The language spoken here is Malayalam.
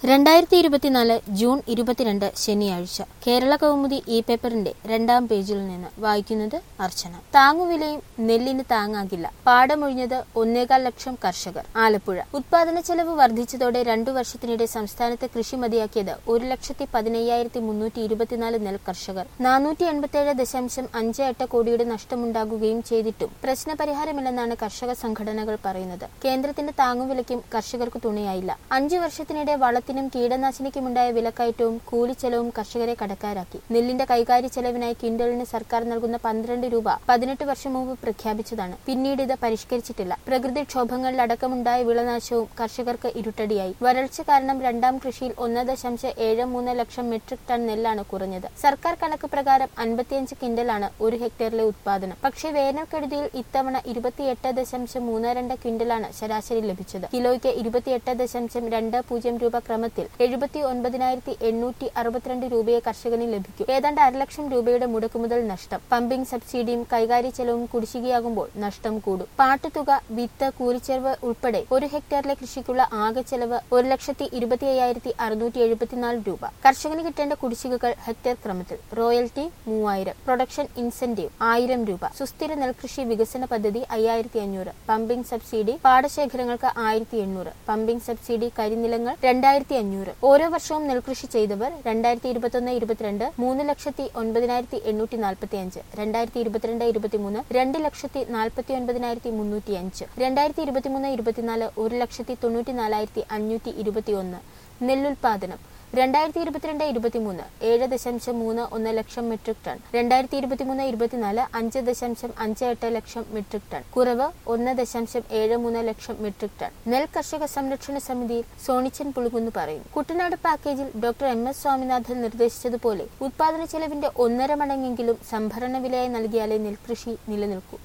രണ്ടായിരത്തി ഇരുപത്തിനാല് ജൂൺ ഇരുപത്തിരണ്ട് ശനിയാഴ്ച കേരള കൗമുദി ഇ പേപ്പറിന്റെ രണ്ടാം പേജിൽ നിന്ന് വായിക്കുന്നത് അർച്ചന താങ്ങുവിലയും നെല്ലിന് താങ്ങാകില്ല പാടമൊഴിഞ്ഞത് ഒന്നേകാൽ ലക്ഷം കർഷകർ ആലപ്പുഴ ഉത്പാദന ചെലവ് വർദ്ധിച്ചതോടെ രണ്ടു വർഷത്തിനിടെ സംസ്ഥാനത്ത് കൃഷി മതിയാക്കിയത് ഒരു ലക്ഷത്തി പതിനയ്യായിരത്തി മുന്നൂറ്റി ഇരുപത്തിനാല് നെൽ കർഷകർ നാനൂറ്റി എൺപത്തിയേഴ് ദശാംശം അഞ്ച് എട്ട് കോടിയുടെ നഷ്ടമുണ്ടാകുകയും ചെയ്തിട്ടും പ്രശ്നപരിഹാരമില്ലെന്നാണ് കർഷക സംഘടനകൾ പറയുന്നത് കേന്ദ്രത്തിന്റെ താങ്ങുവിലയ്ക്കും കർഷകർക്ക് തുണയായില്ല അഞ്ചു വർഷത്തിനിടെ വളത്തിനും കീടനാശിനിക്കുമുണ്ടായ വിലക്കയറ്റവും കൂലിച്ചെലവും കർഷകരെ കടക്കാരാക്കി നെല്ലിന്റെ കൈകാര്യ ചെലവിനായി ക്വിന്റലിന് സർക്കാർ നൽകുന്ന പന്ത്രണ്ട് രൂപ പതിനെട്ട് വർഷം മുമ്പ് പ്രഖ്യാപിച്ചതാണ് പിന്നീട് ഇത് പരിഷ്കരിച്ചിട്ടില്ല പ്രകൃതിക്ഷോഭങ്ങളിലടക്കമുണ്ടായ വിളനാശവും കർഷകർക്ക് ഇരുട്ടടിയായി വരൾച്ച കാരണം രണ്ടാം കൃഷിയിൽ ഒന്ന് ദശാംശം ഏഴ് മൂന്ന് ലക്ഷം മെട്രിക് ടൺ നെല്ലാണ് കുറഞ്ഞത് സർക്കാർ കണക്ക് പ്രകാരം അൻപത്തിയഞ്ച് ക്വിന്റലാണ് ഒരു ഹെക്ടറിലെ ഉത്പാദനം പക്ഷേ വേനൽക്കെടുതിയിൽ ഇത്തവണ ഇരുപത്തിയെട്ട് ദശാംശം മൂന്ന് രണ്ട് ക്വിന്റലാണ് ശരാശരി ലഭിച്ചത് കിലോയ്ക്ക് ഇരുപത്തിയെട്ട് ദശാംശം രണ്ട് പൂജ്യം രൂപ ക്രമത്തിൽ എഴുപത്തി ഒൻപതിനായിരത്തി എണ്ണൂറ്റി അറുപത്തിരണ്ട് രൂപയെ കർഷകന് ലഭിക്കും ഏതാണ്ട് അരലക്ഷം രൂപയുടെ മുടക്കുമുതൽ നഷ്ടം പമ്പിംഗ് സബ്സിഡിയും കൈകാര്യ ചെലവും കുടിശ്ശികയാകുമ്പോൾ നഷ്ടം കൂടും പാട്ടുതുക വിത്ത് കൂലിച്ചെലവ് ഉൾപ്പെടെ ഒരു ഹെക്ടറിലെ കൃഷിക്കുള്ള ആകെ ചെലവ് ഒരു ലക്ഷത്തി ഇരുപത്തി അയ്യായിരത്തി അറുന്നൂറ്റി എഴുപത്തിനാല് രൂപ കർഷകന് കിട്ടേണ്ട കുടിശ്ശികകൾ ഹെക്ടർ ക്രമത്തിൽ റോയൽറ്റി മൂവായിരം പ്രൊഡക്ഷൻ ഇൻസെന്റീവ് ആയിരം രൂപ സുസ്ഥിര നെൽകൃഷി വികസന പദ്ധതി അയ്യായിരത്തി അഞ്ഞൂറ് പമ്പിംഗ് സബ്സിഡി പാടശേഖരങ്ങൾക്ക് ആയിരത്തി എണ്ണൂറ് പമ്പിംഗ് സബ്സിഡി കരിനിലങ്ങൾ രണ്ടായിരത്തി അഞ്ഞൂറ് ഓരോ വർഷവും നെൽകൃഷി ചെയ്തവർ രണ്ടായിരത്തി ഇരുപത്തൊന്ന് ഇരുപത്തിരണ്ട് മൂന്ന് ലക്ഷത്തി ഒൻപതിനായിരത്തി എണ്ണൂറ്റി നാൽപ്പത്തി അഞ്ച് രണ്ടായിരത്തി ഇരുപത്തിരണ്ട് ഇരുപത്തിമൂന്ന് രണ്ട് ലക്ഷത്തി നാൽപ്പത്തി ഒൻപതിനായിരത്തി മുന്നൂറ്റി അഞ്ച് രണ്ടായിരത്തി ഇരുപത്തിമൂന്ന് ഇരുപത്തിനാല് ഒരു ലക്ഷത്തി തൊണ്ണൂറ്റി നാലായിരത്തി അഞ്ഞൂറ്റി ഇരുപത്തി ഒന്ന് നെല്ലുൽപാദനം രണ്ടായിരത്തി ഇരുപത്തിരണ്ട് ഇരുപത്തിമൂന്ന് ഏഴ് ദശാംശം മൂന്ന് ഒന്ന് ലക്ഷം മെട്രിക് ടൺ രണ്ടായിരത്തി ഇരുപത്തിമൂന്ന് ഇരുപത്തിനാല് അഞ്ച് ദശാംശം അഞ്ച് എട്ട് ലക്ഷം മെട്രിക് ടൺ കുറവ് ഒന്ന് ദശാംശം ഏഴ് മൂന്ന് ലക്ഷം മെട്രിക് ടൺ നെൽ കർഷക സംരക്ഷണ സമിതിയിൽ സോണിച്ചൻ പുളുകുന്നു പറയും കുട്ടനാട് പാക്കേജിൽ ഡോക്ടർ എം എസ് സ്വാമിനാഥൻ നിർദ്ദേശിച്ചതുപോലെ ഉത്പാദന ചെലവിന്റെ ഒന്നര മടങ്ങെങ്കിലും സംഭരണ വിലയായി നൽകിയാലേ നെൽകൃഷി നിലനിൽക്കൂ